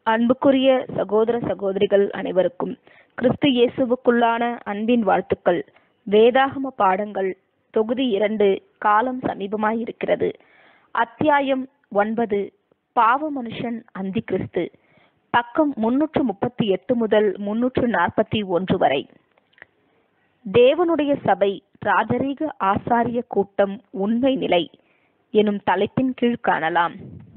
அன்புக்குரிய சகோதர சகோதரிகள் அனைவருக்கும் கிறிஸ்து இயேசுவுக்குள்ளான அன்பின் வாழ்த்துக்கள் வேதாகம பாடங்கள் தொகுதி இரண்டு காலம் சமீபமாய் இருக்கிறது அத்தியாயம் ஒன்பது பாவ மனுஷன் அந்தி கிறிஸ்து பக்கம் முன்னூற்று முப்பத்தி எட்டு முதல் முன்னூற்று நாற்பத்தி ஒன்று வரை தேவனுடைய சபை ராஜரீக ஆசாரிய கூட்டம் உண்மை நிலை எனும் தலைப்பின் கீழ் காணலாம்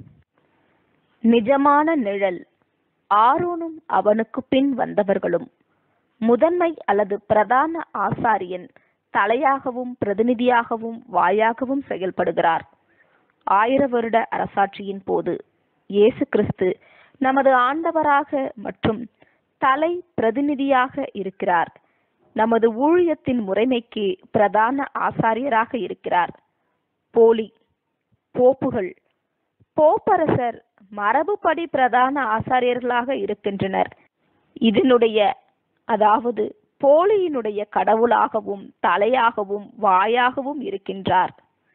நிஜமான நிழல் ஆரோனும் அவனுக்கு பின் வந்தவர்களும் முதன்மை அல்லது பிரதான ஆசாரியன் தலையாகவும் பிரதிநிதியாகவும் வாயாகவும் செயல்படுகிறார் ஆயிர வருட அரசாட்சியின் போது இயேசு கிறிஸ்து நமது ஆண்டவராக மற்றும் தலை பிரதிநிதியாக இருக்கிறார் நமது ஊழியத்தின் முறைமைக்கு பிரதான ஆசாரியராக இருக்கிறார் போலி போப்புகள் போப்பரசர் மரபுப்படி பிரதான ஆசாரியர்களாக இருக்கின்றனர் இதனுடைய அதாவது போலியினுடைய கடவுளாகவும் தலையாகவும் வாயாகவும் இருக்கின்றார்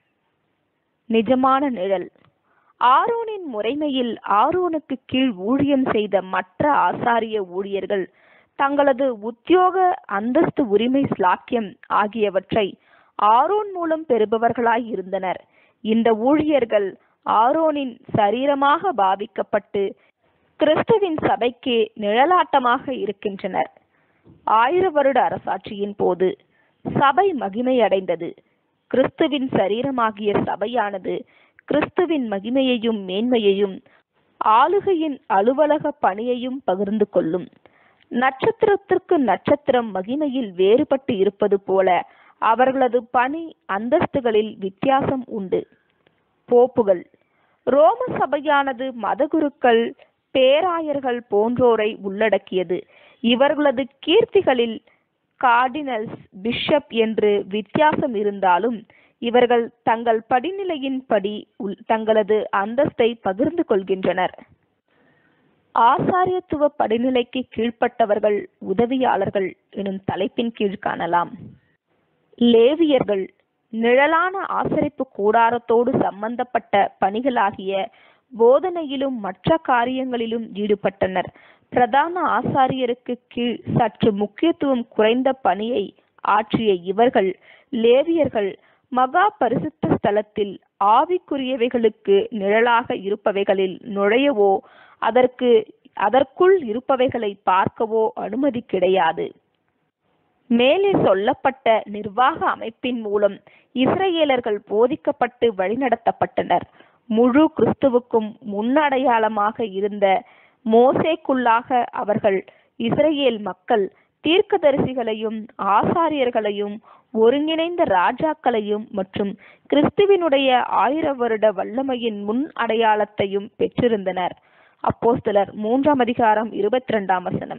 நிஜமான நிழல் ஆரோனின் முறைமையில் ஆரோனுக்கு கீழ் ஊழியம் செய்த மற்ற ஆசாரிய ஊழியர்கள் தங்களது உத்தியோக அந்தஸ்து உரிமை ஸ்லாக்கியம் ஆகியவற்றை ஆரோன் மூலம் பெறுபவர்களாய் இருந்தனர் இந்த ஊழியர்கள் ஆரோனின் சரீரமாக பாவிக்கப்பட்டு கிறிஸ்துவின் சபைக்கு நிழலாட்டமாக இருக்கின்றனர் ஆயிர வருட அரசாட்சியின் போது சபை மகிமை அடைந்தது கிறிஸ்துவின் சரீரமாகிய சபையானது கிறிஸ்துவின் மகிமையையும் மேன்மையையும் ஆளுகையின் அலுவலக பணியையும் பகிர்ந்து கொள்ளும் நட்சத்திரத்திற்கு நட்சத்திரம் மகிமையில் வேறுபட்டு இருப்பது போல அவர்களது பணி அந்தஸ்துகளில் வித்தியாசம் உண்டு போப்புகள் ரோம சபையானது மதகுருக்கள் பேராயர்கள் போன்றோரை உள்ளடக்கியது இவர்களது கீர்த்திகளில் கார்டினல்ஸ் பிஷப் என்று வித்தியாசம் இருந்தாலும் இவர்கள் தங்கள் படிநிலையின் படி தங்களது அந்தஸ்தை பகிர்ந்து கொள்கின்றனர் ஆசாரியத்துவ படிநிலைக்கு கீழ்ப்பட்டவர்கள் உதவியாளர்கள் எனும் தலைப்பின் கீழ் காணலாம் லேவியர்கள் நிழலான ஆசரிப்பு கூடாரத்தோடு சம்பந்தப்பட்ட பணிகளாகிய போதனையிலும் மற்ற காரியங்களிலும் ஈடுபட்டனர் பிரதான ஆசாரியருக்கு கீழ் சற்று முக்கியத்துவம் குறைந்த பணியை ஆற்றிய இவர்கள் லேவியர்கள் மகா பரிசுத்த ஸ்தலத்தில் ஆவிக்குரியவைகளுக்கு நிழலாக இருப்பவைகளில் நுழையவோ அதற்கு அதற்குள் இருப்பவைகளை பார்க்கவோ அனுமதி கிடையாது மேலே சொல்லப்பட்ட நிர்வாக அமைப்பின் மூலம் இஸ்ரேலர்கள் போதிக்கப்பட்டு வழிநடத்தப்பட்டனர் முழு கிறிஸ்துவுக்கும் முன்னடையாளமாக இருந்த மோசேக்குள்ளாக அவர்கள் இஸ்ரேல் மக்கள் தீர்க்கதரிசிகளையும் ஆசாரியர்களையும் ஒருங்கிணைந்த ராஜாக்களையும் மற்றும் கிறிஸ்துவினுடைய ஆயிர வருட வல்லமையின் முன் அடையாளத்தையும் பெற்றிருந்தனர் அப்போஸ்தலர் மூன்றாம் அதிகாரம் இருபத்தி ரெண்டாம் வசனம்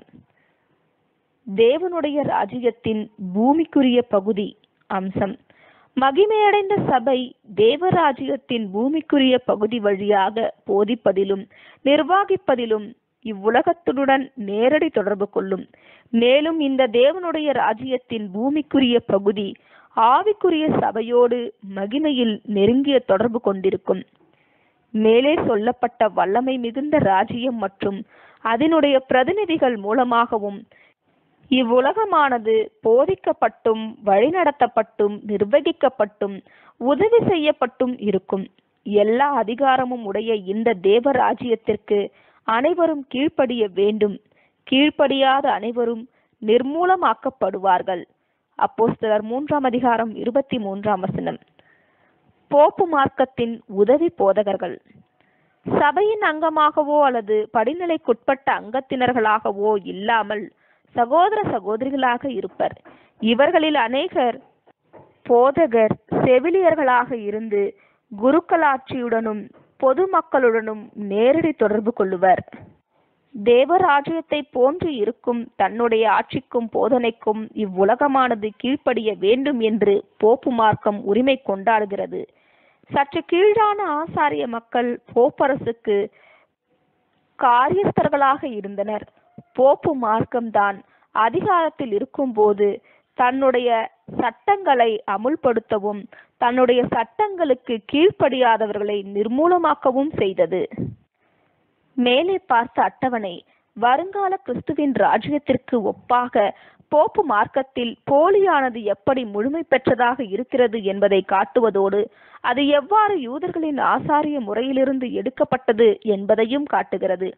தேவனுடைய ராஜ்யத்தின் பூமிக்குரிய பகுதி அம்சம் மகிமையடைந்த சபை தேவராஜ்யத்தின் பூமிக்குரிய பகுதி வழியாக போதிப்பதிலும் நிர்வாகிப்பதிலும் இவ்வுலகத்துடன் நேரடி தொடர்பு கொள்ளும் மேலும் இந்த தேவனுடைய ராஜ்யத்தின் பூமிக்குரிய பகுதி ஆவிக்குரிய சபையோடு மகிமையில் நெருங்கிய தொடர்பு கொண்டிருக்கும் மேலே சொல்லப்பட்ட வல்லமை மிகுந்த ராஜ்யம் மற்றும் அதனுடைய பிரதிநிதிகள் மூலமாகவும் இவ்வுலகமானது போதிக்கப்பட்டும் வழிநடத்தப்பட்டும் நிர்வகிக்கப்பட்டும் உதவி செய்யப்பட்டும் இருக்கும் எல்லா அதிகாரமும் உடைய இந்த தேவ ராஜ்யத்திற்கு அனைவரும் கீழ்ப்படிய வேண்டும் கீழ்ப்படியாத அனைவரும் நிர்மூலமாக்கப்படுவார்கள் அப்போஸ்தலர் மூன்றாம் அதிகாரம் இருபத்தி மூன்றாம் வசனம் போப்பு மார்க்கத்தின் உதவி போதகர்கள் சபையின் அங்கமாகவோ அல்லது படிநிலைக்குட்பட்ட அங்கத்தினர்களாகவோ இல்லாமல் சகோதர சகோதரிகளாக இருப்பர் இவர்களில் அநேகர் போதகர் செவிலியர்களாக இருந்து குருக்களாட்சியுடனும் பொதுமக்களுடனும் நேரடி தொடர்பு கொள்ளுவர் தேவராஜ்யத்தை போன்று இருக்கும் தன்னுடைய ஆட்சிக்கும் போதனைக்கும் இவ்வுலகமானது கீழ்ப்படிய வேண்டும் என்று போப்பு மார்க்கம் உரிமை கொண்டாடுகிறது சற்று கீழான ஆசாரிய மக்கள் போப்பரசுக்கு காரியஸ்தர்களாக இருந்தனர் போப்பு மார்க்கம்தான் அதிகாரத்தில் இருக்கும்போது தன்னுடைய சட்டங்களை அமுல்படுத்தவும் தன்னுடைய சட்டங்களுக்கு கீழ்ப்படியாதவர்களை நிர்மூலமாக்கவும் செய்தது மேலே பார்த்த அட்டவணை வருங்கால கிறிஸ்துவின் ராஜ்யத்திற்கு ஒப்பாக போப்பு மார்க்கத்தில் போலியானது எப்படி முழுமை பெற்றதாக இருக்கிறது என்பதை காட்டுவதோடு அது எவ்வாறு யூதர்களின் ஆசாரிய முறையிலிருந்து எடுக்கப்பட்டது என்பதையும் காட்டுகிறது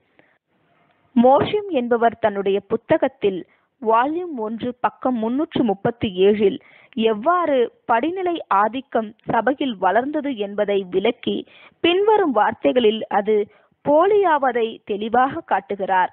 மோஷிம் என்பவர் தன்னுடைய புத்தகத்தில் வால்யூம் ஒன்று பக்கம் முன்னூற்று முப்பத்தி ஏழில் எவ்வாறு படிநிலை ஆதிக்கம் சபையில் வளர்ந்தது என்பதை விளக்கி பின்வரும் வார்த்தைகளில் அது போலியாவதை தெளிவாக காட்டுகிறார்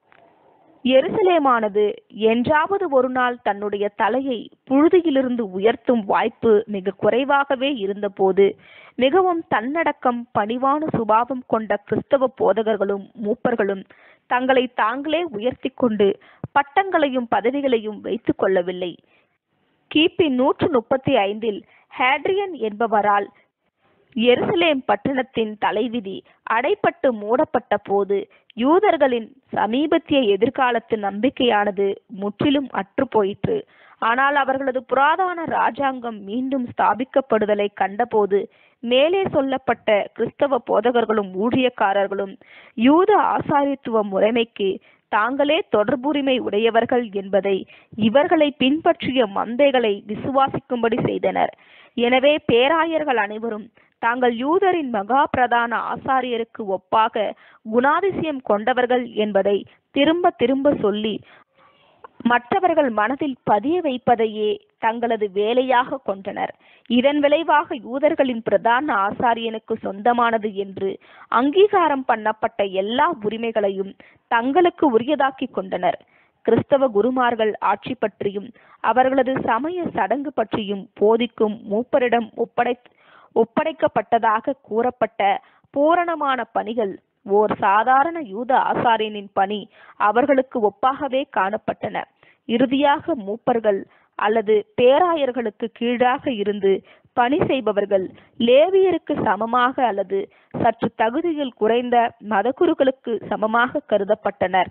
எருசலேமானது என்றாவது ஒரு நாள் தன்னுடைய தலையை புழுதியிலிருந்து உயர்த்தும் வாய்ப்பு மிக குறைவாகவே இருந்தபோது மிகவும் தன்னடக்கம் பணிவான சுபாவம் கொண்ட கிறிஸ்தவ போதகர்களும் மூப்பர்களும் தங்களை தாங்களே உயர்த்தி கொண்டு பட்டங்களையும் பதவிகளையும் வைத்துக் கொள்ளவில்லை கிபி நூற்று முப்பத்தி ஐந்தில் ஹேட்ரியன் என்பவரால் எருசலேம் பட்டணத்தின் தலைவிதி அடைப்பட்டு மூடப்பட்ட போது யூதர்களின் சமீபத்திய எதிர்காலத்து நம்பிக்கையானது முற்றிலும் அற்று போயிற்று ஆனால் அவர்களது புராதான ராஜாங்கம் மீண்டும் ஸ்தாபிக்கப்படுதலை கண்டபோது மேலே சொல்லப்பட்ட கிறிஸ்தவ போதகர்களும் ஊழியக்காரர்களும் யூத ஆசாரித்துவ முறைமைக்கு தாங்களே தொடர்புரிமை உடையவர்கள் என்பதை இவர்களை பின்பற்றிய மந்தைகளை விசுவாசிக்கும்படி செய்தனர் எனவே பேராயர்கள் அனைவரும் தாங்கள் யூதரின் மகா பிரதான ஆசாரியருக்கு ஒப்பாக குணாதிசயம் கொண்டவர்கள் என்பதை திரும்ப திரும்ப சொல்லி மற்றவர்கள் மனதில் பதிய வைப்பதையே தங்களது வேலையாக கொண்டனர் இதன் விளைவாக யூதர்களின் பிரதான ஆசாரியனுக்கு சொந்தமானது என்று அங்கீகாரம் பண்ணப்பட்ட எல்லா உரிமைகளையும் தங்களுக்கு உரியதாக்கி கொண்டனர் கிறிஸ்தவ குருமார்கள் ஆட்சி பற்றியும் அவர்களது சமய சடங்கு பற்றியும் போதிக்கும் மூப்பரிடம் ஒப்படை ஒப்படைக்கப்பட்டதாக கூறப்பட்ட பூரணமான பணிகள் ஓர் சாதாரண யூத ஆசாரியனின் பணி அவர்களுக்கு ஒப்பாகவே காணப்பட்டன இறுதியாக மூப்பர்கள் அல்லது பேராயர்களுக்கு கீழாக இருந்து பணி செய்பவர்கள் லேவியருக்கு சமமாக அல்லது சற்று தகுதியில் குறைந்த மதகுருக்களுக்கு சமமாக கருதப்பட்டனர்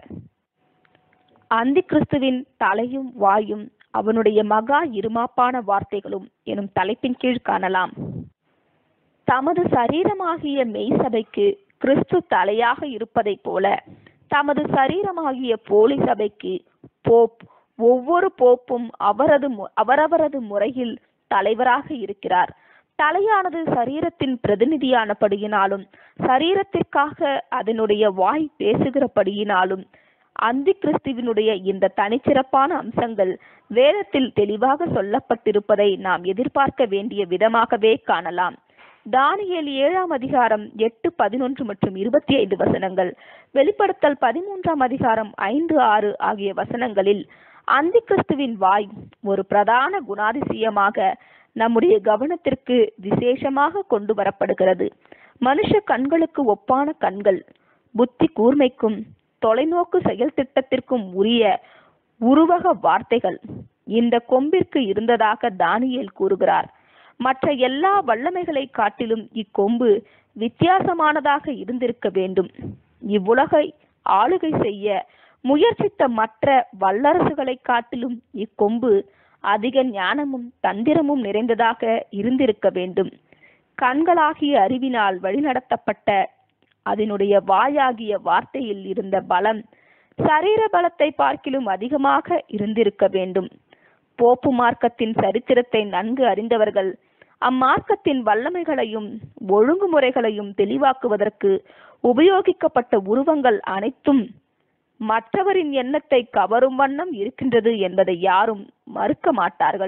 அந்தி கிறிஸ்துவின் தலையும் வாயும் அவனுடைய மகா இருமாப்பான வார்த்தைகளும் எனும் தலைப்பின் கீழ் காணலாம் தமது சரீரமாகிய மெய்சபைக்கு கிறிஸ்து தலையாக இருப்பதைப் போல தமது சரீரமாகிய போலி சபைக்கு போப் ஒவ்வொரு போப்பும் அவரது மு- அவரவரது முறையில் தலைவராக இருக்கிறார் தலையானது சரீரத்தின் பிரதிநிதியானபடியினாலும் சரீரத்திற்காக அதனுடைய வாய் பேசுகிறபடியினாலும் அந்தி கிறிஸ்துவினுடைய இந்த தனிச்சிறப்பான அம்சங்கள் வேதத்தில் தெளிவாக சொல்லப்பட்டிருப்பதை நாம் எதிர்பார்க்க வேண்டிய விதமாகவே காணலாம் தானியேல் ஏழாம் அதிகாரம் எட்டு பதினொன்று மற்றும் இருபத்தி ஐந்து வசனங்கள் வெளிப்படுத்தல் பதிமூன்றாம் அதிகாரம் ஐந்து ஆறு ஆகிய வசனங்களில் அந்தி கிறிஸ்துவின் வாய் ஒரு பிரதான குணாதிசயமாக நம்முடைய கவனத்திற்கு விசேஷமாக கொண்டு வரப்படுகிறது மனுஷ கண்களுக்கு ஒப்பான கண்கள் புத்தி கூர்மைக்கும் தொலைநோக்கு செயல் திட்டத்திற்கும் உரிய உருவக வார்த்தைகள் இந்த கொம்பிற்கு இருந்ததாக தானியேல் கூறுகிறார் மற்ற எல்லா வல்லமைகளை காட்டிலும் இக்கொம்பு வித்தியாசமானதாக இருந்திருக்க வேண்டும் இவ்வுலகை ஆளுகை செய்ய முயற்சித்த மற்ற வல்லரசுகளை காட்டிலும் இக்கொம்பு அதிக ஞானமும் தந்திரமும் நிறைந்ததாக இருந்திருக்க வேண்டும் கண்களாகிய அறிவினால் வழிநடத்தப்பட்ட அதனுடைய வாயாகிய வார்த்தையில் இருந்த பலம் சரீர பலத்தை பார்க்கிலும் அதிகமாக இருந்திருக்க வேண்டும் போப்பு மார்க்கத்தின் சரித்திரத்தை நன்கு அறிந்தவர்கள் அம்மார்க்கத்தின் வல்லமைகளையும் ஒழுங்குமுறைகளையும் தெளிவாக்குவதற்கு உபயோகிக்கப்பட்ட உருவங்கள் அனைத்தும் மற்றவரின் எண்ணத்தை கவரும் வண்ணம் இருக்கின்றது என்பதை யாரும் மறுக்க மாட்டார்கள்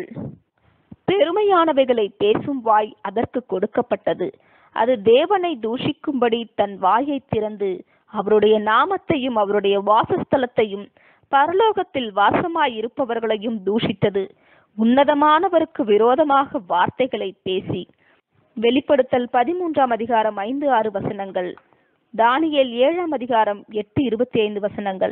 பெருமையானவைகளை பேசும் வாய் அதற்கு கொடுக்கப்பட்டது அது தேவனை தூஷிக்கும்படி தன் வாயை திறந்து அவருடைய நாமத்தையும் அவருடைய வாசஸ்தலத்தையும் பரலோகத்தில் வாசமாய் இருப்பவர்களையும் தூஷித்தது உன்னதமானவருக்கு விரோதமாக வார்த்தைகளை பேசி வெளிப்படுத்தல் பதிமூன்றாம் அதிகாரம் ஐந்து ஆறு வசனங்கள் தானியேல் ஏழாம் அதிகாரம் எட்டு இருபத்தி ஐந்து வசனங்கள்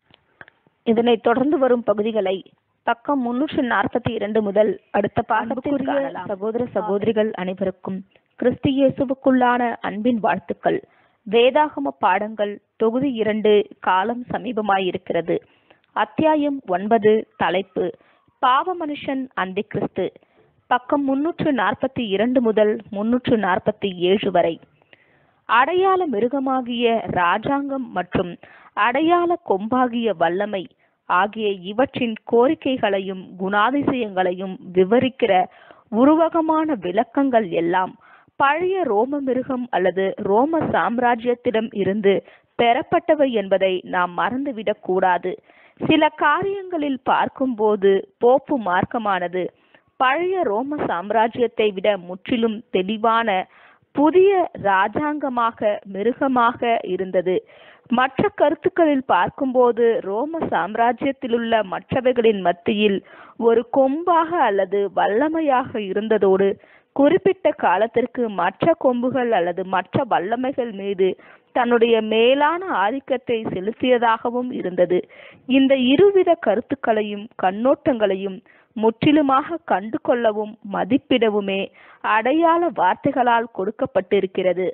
இதனைத் தொடர்ந்து வரும் பகுதிகளை பக்கம் முன்னூற்று நாற்பத்தி இரண்டு முதல் அடுத்த பாகத்தில் காணலாம் சகோதர சகோதரிகள் அனைவருக்கும் கிறிஸ்து இயேசுவுக்குள்ளான அன்பின் வாழ்த்துக்கள் வேதாகம பாடங்கள் தொகுதி இரண்டு காலம் சமீபமாயிருக்கிறது அத்தியாயம் ஒன்பது தலைப்பு பாவ மனுஷன் அந்தி கிறிஸ்து பக்கம் முன்னூற்று நாற்பத்தி இரண்டு முதல் முன்னூற்று நாற்பத்தி ஏழு வரை அடையாள மிருகமாகிய ராஜாங்கம் மற்றும் அடையாள கொம்பாகிய வல்லமை ஆகிய இவற்றின் கோரிக்கைகளையும் குணாதிசயங்களையும் விவரிக்கிற உருவகமான விளக்கங்கள் எல்லாம் பழைய ரோம மிருகம் அல்லது ரோம சாம்ராஜ்யத்திடம் இருந்து பெறப்பட்டவை என்பதை நாம் மறந்துவிடக் கூடாது சில காரியங்களில் பார்க்கும்போது போப்பு மார்க்கமானது பழைய ரோம சாம்ராஜ்யத்தை விட முற்றிலும் தெளிவான புதிய ராஜாங்கமாக மிருகமாக இருந்தது மற்ற கருத்துக்களில் பார்க்கும்போது ரோம சாம்ராஜ்யத்திலுள்ள மற்றவைகளின் மத்தியில் ஒரு கொம்பாக அல்லது வல்லமையாக இருந்ததோடு குறிப்பிட்ட காலத்திற்கு மற்ற கொம்புகள் அல்லது மற்ற வல்லமைகள் மீது தன்னுடைய மேலான ஆதிக்கத்தை செலுத்தியதாகவும் இருந்தது இந்த இருவித கருத்துக்களையும் கண்ணோட்டங்களையும் முற்றிலுமாக கண்டு கொள்ளவும் மதிப்பிடவுமே அடையாள வார்த்தைகளால் கொடுக்கப்பட்டிருக்கிறது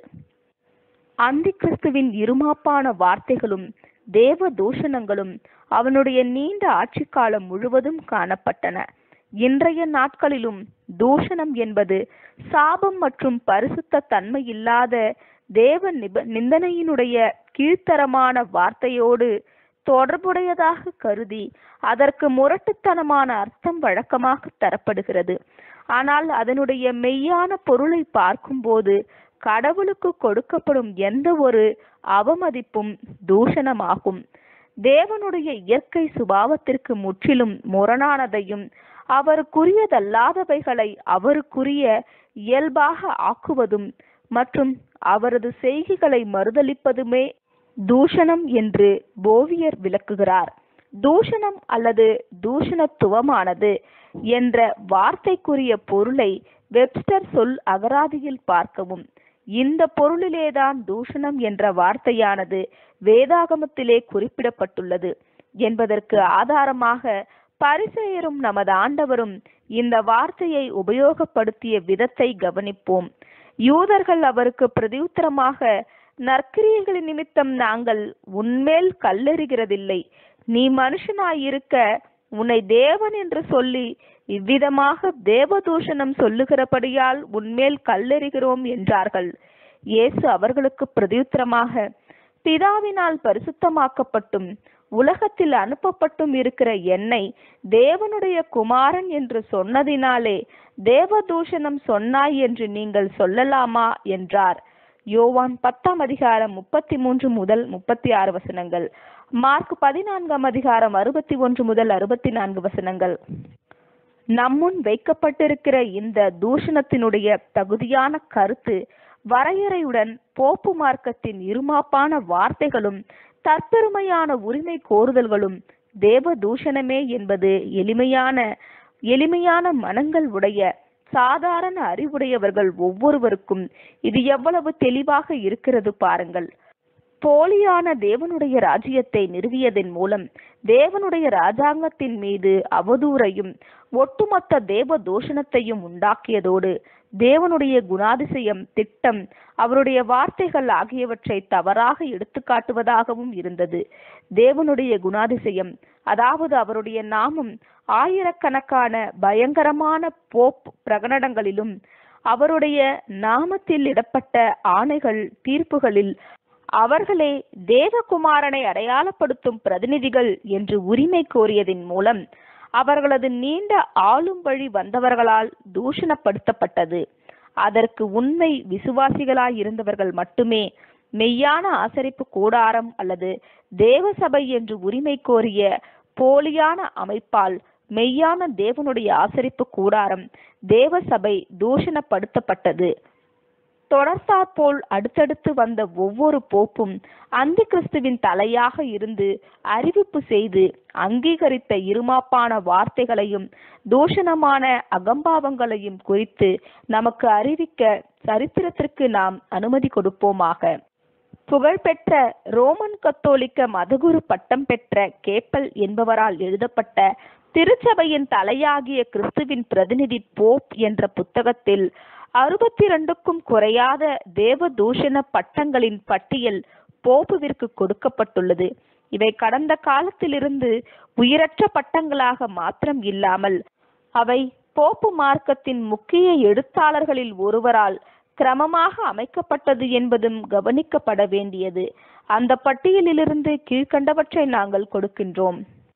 அந்தி கிறிஸ்துவின் இருமாப்பான வார்த்தைகளும் தேவ தூஷணங்களும் அவனுடைய நீண்ட ஆட்சி காலம் முழுவதும் காணப்பட்டன இன்றைய நாட்களிலும் தூஷணம் என்பது சாபம் மற்றும் பரிசுத்த தன்மை இல்லாத தேவ நிப நிந்தனையினுடைய கீழ்த்தரமான வார்த்தையோடு தொடர்புடையதாக கருதி அதற்கு முரட்டுத்தனமான அர்த்தம் வழக்கமாக தரப்படுகிறது ஆனால் அதனுடைய மெய்யான பொருளை பார்க்கும்போது கடவுளுக்கு கொடுக்கப்படும் எந்த ஒரு அவமதிப்பும் தூஷணமாகும் தேவனுடைய இயற்கை சுபாவத்திற்கு முற்றிலும் முரணானதையும் அவருக்குரியதல்லாதவைகளை அவருக்குரிய இயல்பாக ஆக்குவதும் மற்றும் அவரது செய்கைகளை மறுதளிப்பதுமே தூஷணம் என்று போவியர் விளக்குகிறார் தூஷணம் அல்லது தூஷணத்துவமானது என்ற வார்த்தைக்குரிய பொருளை வெப்ஸ்டர் சொல் அகராதியில் பார்க்கவும் இந்த பொருளிலேதான் தூஷணம் என்ற வார்த்தையானது வேதாகமத்திலே குறிப்பிடப்பட்டுள்ளது என்பதற்கு ஆதாரமாக பரிசெயரும் நமது ஆண்டவரும் இந்த வார்த்தையை உபயோகப்படுத்திய விதத்தை கவனிப்போம் யூதர்கள் அவருக்கு பிரதியுத்தரமாக நற்கிரியைகளின் நிமித்தம் நாங்கள் உன்மேல் கல்லெறிகிறதில்லை நீ மனுஷனாயிருக்க உன்னை தேவன் என்று சொல்லி இவ்விதமாக தேவதூஷணம் சொல்லுகிறபடியால் உன்மேல் கல்லெறிகிறோம் என்றார்கள் இயேசு அவர்களுக்கு பிரதியுத்தரமாக பிதாவினால் பரிசுத்தமாக்கப்பட்டும் உலகத்தில் அனுப்பப்பட்டும் இருக்கிற என்னை தேவனுடைய குமாரன் என்று சொன்னதினாலே தேவதூஷணம் சொன்னாய் என்று நீங்கள் சொல்லலாமா என்றார் யோவான் பத்தாம் அதிகாரம் முப்பத்தி மூன்று முதல் முப்பத்தி ஆறு வசனங்கள் மார்க் பதினான்காம் அதிகாரம் அறுபத்தி ஒன்று முதல் அறுபத்தி நான்கு வசனங்கள் நம்முன் வைக்கப்பட்டிருக்கிற இந்த தூஷணத்தினுடைய தகுதியான கருத்து வரையறையுடன் போப்பு மார்க்கத்தின் இருமாப்பான வார்த்தைகளும் தற்பெருமையான உரிமை கோருதல்களும் தேவ தூஷணமே என்பது எளிமையான எளிமையான மனங்கள் உடைய சாதாரண அறிவுடையவர்கள் ஒவ்வொருவருக்கும் இது எவ்வளவு தெளிவாக இருக்கிறது பாருங்கள் போலியான தேவனுடைய ராஜ்யத்தை நிறுவியதன் மூலம் தேவனுடைய ராஜாங்கத்தின் மீது அவதூறையும் ஒட்டுமொத்த தேவ தூஷணத்தையும் உண்டாக்கியதோடு தேவனுடைய குணாதிசயம் திட்டம் அவருடைய வார்த்தைகள் ஆகியவற்றை தவறாக எடுத்துக்காட்டுவதாகவும் இருந்தது தேவனுடைய குணாதிசயம் அதாவது அவருடைய நாமம் ஆயிரக்கணக்கான பயங்கரமான போப் பிரகடனங்களிலும் அவருடைய நாமத்தில் இடப்பட்ட ஆணைகள் தீர்ப்புகளில் அவர்களே தேவகுமாரனை அடையாளப்படுத்தும் பிரதிநிதிகள் என்று உரிமை கோரியதின் மூலம் அவர்களது நீண்ட ஆளும் வழி வந்தவர்களால் தூஷணப்படுத்தப்பட்டது அதற்கு உண்மை விசுவாசிகளாய் இருந்தவர்கள் மட்டுமே மெய்யான ஆசரிப்பு கூடாரம் அல்லது தேவசபை என்று உரிமை கோரிய போலியான அமைப்பால் மெய்யான தேவனுடைய ஆசரிப்பு கூடாரம் தேவசபை தூஷணப்படுத்தப்பட்டது தொடர்ந்தாற்போல் அடுத்தடுத்து வந்த ஒவ்வொரு போப்பும் அந்தி கிறிஸ்துவின் தலையாக இருந்து அறிவிப்பு செய்து அங்கீகரித்த இருமாப்பான வார்த்தைகளையும் தூஷணமான அகம்பாவங்களையும் குறித்து நமக்கு அறிவிக்க சரித்திரத்திற்கு நாம் அனுமதி கொடுப்போமாக புகழ்பெற்ற ரோமன் கத்தோலிக்க மதகுரு பட்டம் பெற்ற கேப்பல் என்பவரால் எழுதப்பட்ட திருச்சபையின் தலையாகிய கிறிஸ்துவின் பிரதிநிதி போப் என்ற புத்தகத்தில் அறுபத்தி இரண்டுக்கும் குறையாத தேவ தூஷண பட்டங்களின் பட்டியல் போப்புவிற்கு கொடுக்கப்பட்டுள்ளது இவை கடந்த காலத்திலிருந்து உயிரற்ற பட்டங்களாக மாத்திரம் இல்லாமல் அவை போப்பு மார்க்கத்தின் முக்கிய எழுத்தாளர்களில் ஒருவரால் கிரமமாக அமைக்கப்பட்டது என்பதும் கவனிக்கப்பட வேண்டியது அந்த பட்டியலிலிருந்து கீழ்கண்டவற்றை நாங்கள் கொடுக்கின்றோம்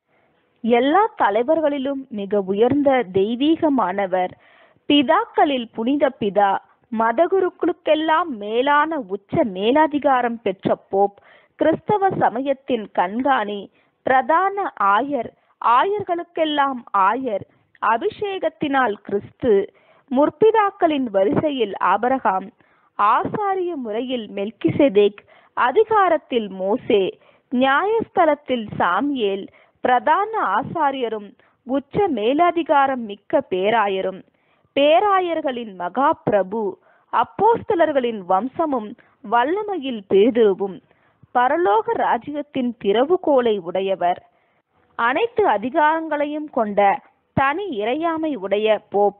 எல்லா தலைவர்களிலும் மிக உயர்ந்த தெய்வீகமானவர் பிதாக்களில் புனித பிதா மதகுருக்களுக்கெல்லாம் மேலான உச்ச மேலாதிகாரம் பெற்ற போப் கிறிஸ்தவ சமயத்தின் கண்காணி பிரதான ஆயர் ஆயர்களுக்கெல்லாம் ஆயர் அபிஷேகத்தினால் கிறிஸ்து முற்பிதாக்களின் வரிசையில் ஆபரகாம் ஆசாரிய முறையில் மெல்கிசெதேக் அதிகாரத்தில் மோசே நியாயஸ்தலத்தில் சாமியேல் பிரதான ஆசாரியரும் உச்ச மேலதிகாரம் மிக்க பேராயரும் பேராயர்களின் மகா பிரபு அப்போஸ்தலர்களின் வம்சமும் வல்லமையில் பேதுருவும் பரலோக ராஜ்யத்தின் திறவுகோலை உடையவர் அனைத்து அதிகாரங்களையும் கொண்ட தனி இறையாமை உடைய போப்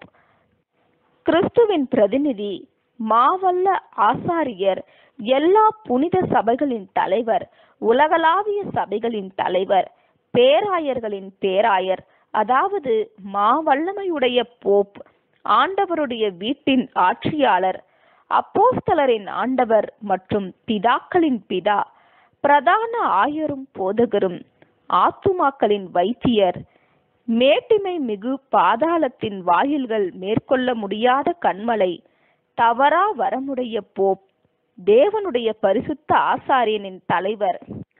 கிறிஸ்துவின் பிரதிநிதி மாவல்ல ஆசாரியர் எல்லா புனித சபைகளின் தலைவர் உலகளாவிய சபைகளின் தலைவர் பேராயர்களின் பேராயர் அதாவது மாவல்லமையுடைய போப் ஆண்டவருடைய வீட்டின் ஆட்சியாளர் அப்போஸ்தலரின் ஆண்டவர் மற்றும் பிதாக்களின் பிதா பிரதான ஆயரும் போதகரும் ஆத்துமாக்களின் வைத்தியர் மேட்டிமை மிகு பாதாளத்தின் வாயில்கள் மேற்கொள்ள முடியாத கண்மலை தவறா வரமுடைய போப் தேவனுடைய பரிசுத்த ஆசாரியனின் தலைவர்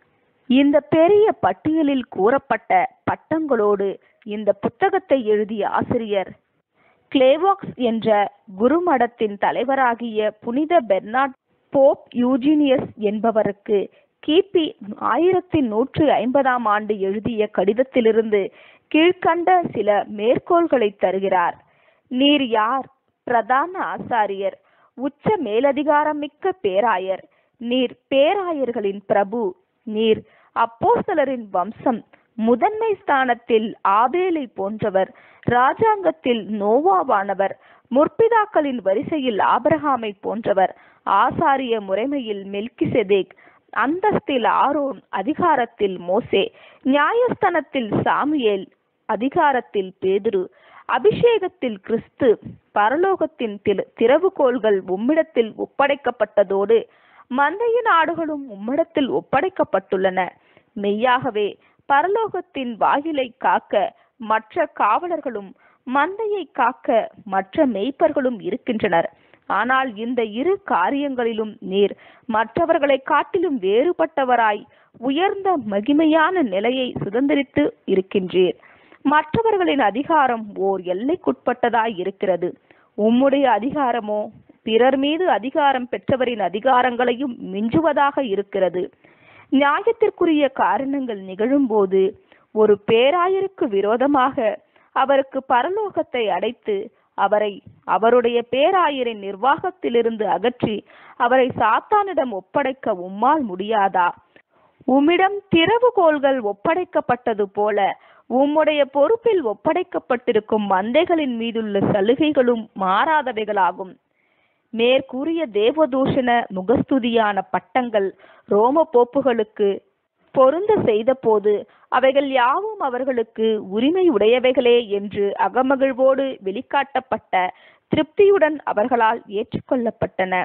இந்த பெரிய பட்டியலில் கூறப்பட்ட பட்டங்களோடு இந்த புத்தகத்தை எழுதிய ஆசிரியர் கிளேவாக்ஸ் என்ற குருமடத்தின் தலைவராகிய புனித பெர்னாட் போப் யூஜினியஸ் என்பவருக்கு கிபி ஆயிரத்தி நூற்று ஐம்பதாம் ஆண்டு எழுதிய கடிதத்திலிருந்து கீழ்கண்ட சில மேற்கோள்களை தருகிறார் நீர் யார் பிரதான ஆசாரியர் உச்ச மேலதிகாரமிக்க பேராயர் நீர் பேராயர்களின் பிரபு நீர் அப்போஸ்தலரின் வம்சம் முதன்மை ஸ்தானத்தில் ஆபேலை போன்றவர் ராஜாங்கத்தில் நோவாவானவர் முற்பிதாக்களின் வரிசையில் ஆபிரகாமை போன்றவர் ஆசாரிய முறைமையில் மெல்கிசெதேக் அந்தஸ்தில் ஆரோன் அதிகாரத்தில் மோசே நியாயஸ்தனத்தில் சாமுவேல் அதிகாரத்தில் பேதுரு அபிஷேகத்தில் கிறிஸ்து பரலோகத்தின் தில- திறவுகோல்கள் உம்மிடத்தில் ஒப்படைக்கப்பட்டதோடு மந்தைய நாடுகளும் உம்மிடத்தில் ஒப்படைக்கப்பட்டுள்ளன மெய்யாகவே பரலோகத்தின் வாயிலை காக்க மற்ற காவலர்களும் மந்தையை காக்க மற்ற மேய்ப்பர்களும் இருக்கின்றனர் ஆனால் இந்த இரு காரியங்களிலும் நீர் மற்றவர்களை காட்டிலும் வேறுபட்டவராய் உயர்ந்த மகிமையான நிலையை சுதந்திரித்து இருக்கின்றீர் மற்றவர்களின் அதிகாரம் ஓர் எல்லைக்குட்பட்டதாய் இருக்கிறது உம்முடைய அதிகாரமோ பிறர் மீது அதிகாரம் பெற்றவரின் அதிகாரங்களையும் மிஞ்சுவதாக இருக்கிறது நியாயத்திற்குரிய காரணங்கள் நிகழும்போது ஒரு பேராயருக்கு விரோதமாக அவருக்கு பரலோகத்தை அடைத்து அவரை அவருடைய பேராயரின் நிர்வாகத்திலிருந்து அகற்றி அவரை சாத்தானிடம் ஒப்படைக்க உம்மால் முடியாதா உம்மிடம் திறவுகோல்கள் ஒப்படைக்கப்பட்டது போல உம்முடைய பொறுப்பில் ஒப்படைக்கப்பட்டிருக்கும் மந்தைகளின் மீதுள்ள சலுகைகளும் மாறாதவைகளாகும் மேற்கூறிய தேவதூஷண முகஸ்துதியான பட்டங்கள் ரோம போப்புகளுக்கு பொருந்த செய்தபோது அவைகள் யாவும் அவர்களுக்கு உரிமை உடையவைகளே என்று அகமகிழ்வோடு வெளிக்காட்டப்பட்ட திருப்தியுடன் அவர்களால் ஏற்றுக்கொள்ளப்பட்டன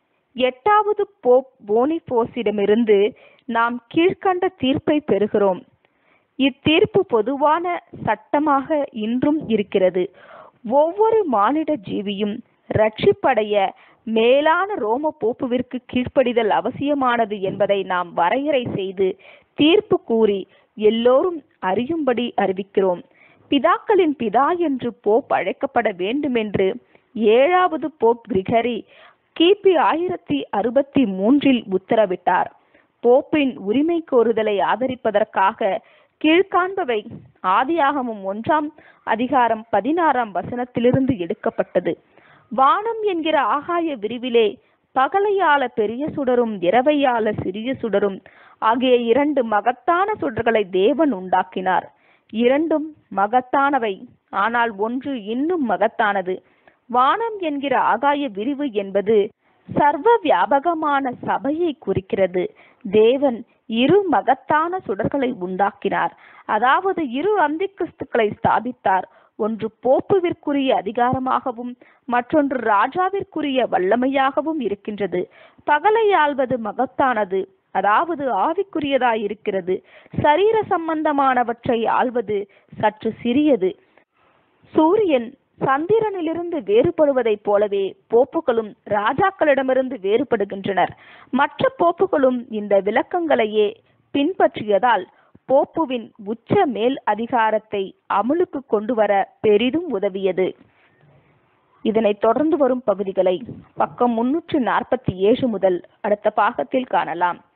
எட்டாவது போப் போனிபோஸிடமிருந்து நாம் கீழ்க்கண்ட தீர்ப்பை பெறுகிறோம் இத்தீர்ப்பு பொதுவான சட்டமாக இன்றும் இருக்கிறது ஒவ்வொரு மானிட ஜீவியும் ரட்சிப்படைய மேலான ரோம போப்புவிற்கு கீழ்ப்படிதல் அவசியமானது என்பதை நாம் வரையறை செய்து தீர்ப்பு கூறி எல்லோரும் அறியும்படி அறிவிக்கிறோம் பிதாக்களின் பிதா என்று போப் அழைக்கப்பட வேண்டுமென்று ஏழாவது போப் கிரிகரி கிபி ஆயிரத்தி அறுபத்தி மூன்றில் உத்தரவிட்டார் போப்பின் உரிமை கோருதலை ஆதரிப்பதற்காக கீழ்காண்பவை ஆதியாகமும் ஒன்றாம் அதிகாரம் பதினாறாம் வசனத்திலிருந்து எடுக்கப்பட்டது வானம் என்கிற ஆகாய விரிவிலே பகலையால பெரிய சுடரும் இரவையால சிறிய சுடரும் ஆகிய இரண்டு மகத்தான சுடர்களை தேவன் உண்டாக்கினார் இரண்டும் மகத்தானவை ஆனால் ஒன்று இன்னும் மகத்தானது வானம் என்கிற ஆகாய விரிவு என்பது சர்வ வியாபகமான சபையை குறிக்கிறது தேவன் இரு மகத்தான சுடர்களை உண்டாக்கினார் அதாவது இரு அந்திகிறிஸ்துக்களை ஸ்தாபித்தார் ஒன்று போப்புவிற்குரிய அதிகாரமாகவும் மற்றொன்று ராஜாவிற்குரிய வல்லமையாகவும் இருக்கின்றது பகலை ஆள்வது மகத்தானது அதாவது ஆவிக்குரியதாயிருக்கிறது சரீர சம்பந்தமானவற்றை ஆள்வது சற்று சிறியது சூரியன் சந்திரனிலிருந்து வேறுபடுவதைப் போலவே போப்புகளும் ராஜாக்களிடமிருந்து வேறுபடுகின்றனர் மற்ற போப்புகளும் இந்த விளக்கங்களையே பின்பற்றியதால் போப்புவின் உச்ச மேல் அதிகாரத்தை அமுலுக்கு கொண்டு வர பெரிதும் உதவியது இதனைத் தொடர்ந்து வரும் பகுதிகளை பக்கம் முன்னூற்று நாற்பத்தி ஏழு முதல் அடுத்த பாகத்தில் காணலாம்